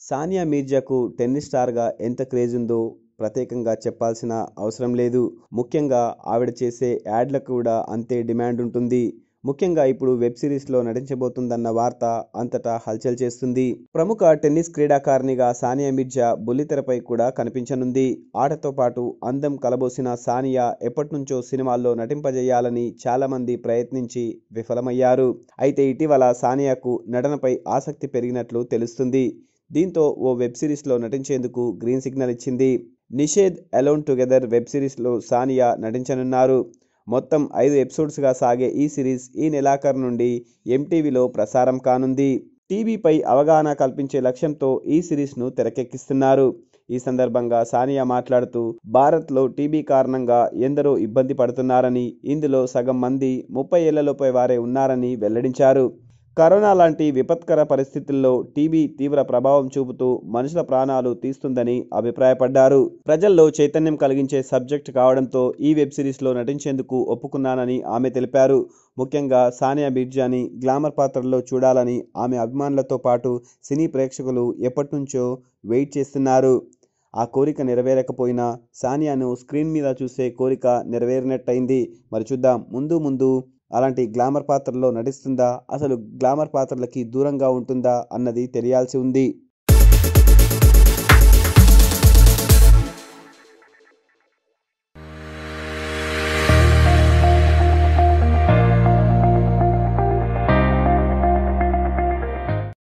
Sania మీర్జాకు tennis స్టార్గా ఎంత craze ఉందో ప్రత్యేకంగా చెప్పాల్సిన అవసరం లేదు ముఖ్యంగా ఆవిడ చేసే యాడ్లకు కూడా అంతే డిమాండ్ ఉంటుంది ముఖ్యంగా ఇప్పుడు వెబ్ సిరీస్లో నటించబోతుందన్న వార్త అంతటా హల్చల్ చేస్తుంది ప్రముఖ టెన్నిస్ క్రీడాకారిణిగా సానియా మిర్జా బుల్లితెరపై కూడా కనిపించనుంది ఆటతో పాటు అందం కలబోసిన సానియా ఎప్పటినుంచో సినిమాల్లో నటింపజేయాలని చాలామంది ప్రయత్నించి విఫలమయ్యారు అయితే ఇటీవల సానియాకు నటనపై ఆసక్తి పెరిగినట్లు తెలుస్తుంది దీంతో ఓ వెబ్ సిరీస్లో నటించేందుకు గ్రీన్ సిగ్నల్ ఇచ్చింది నిషేధ్ అలోన్ టుగెదర్ వెబ్ సిరీస్లో సానియా నటించనున్నారు మొత్తం ఐదు ఎపిసోడ్స్గా సాగే ఈ సిరీస్ ఈ నెలాఖరు నుండి ఎంటీవీలో ప్రసారం కానుంది టీవీపై అవగాహన కల్పించే లక్ష్యంతో ఈ సిరీస్ను తెరకెక్కిస్తున్నారు ఈ సందర్భంగా సానియా మాట్లాడుతూ భారత్లో టీబీ కారణంగా ఎందరో ఇబ్బంది పడుతున్నారని ఇందులో సగం మంది ముప్పై ఏళ్లలోపై వారే ఉన్నారని వెల్లడించారు కరోనా లాంటి విపత్కర పరిస్థితుల్లో టీబీ తీవ్ర ప్రభావం చూపుతూ మనుషుల ప్రాణాలు తీస్తుందని అభిప్రాయపడ్డారు ప్రజల్లో చైతన్యం కలిగించే సబ్జెక్ట్ కావడంతో ఈ వెబ్ సిరీస్లో నటించేందుకు ఒప్పుకున్నానని ఆమె తెలిపారు ముఖ్యంగా సానియా మిర్జాని గ్లామర్ పాత్రల్లో చూడాలని ఆమె అభిమానులతో పాటు సినీ ప్రేక్షకులు ఎప్పటినుంచో వెయిట్ చేస్తున్నారు ఆ కోరిక నెరవేరకపోయినా సానియాను స్క్రీన్ మీద చూసే కోరిక నెరవేరినట్టయింది మరి చూద్దాం ముందు ముందు అలాంటి గ్లామర్ పాత్రలో నటిస్తుందా అసలు గ్లామర్ పాత్రలకి దూరంగా ఉంటుందా అన్నది తెలియాల్సి ఉంది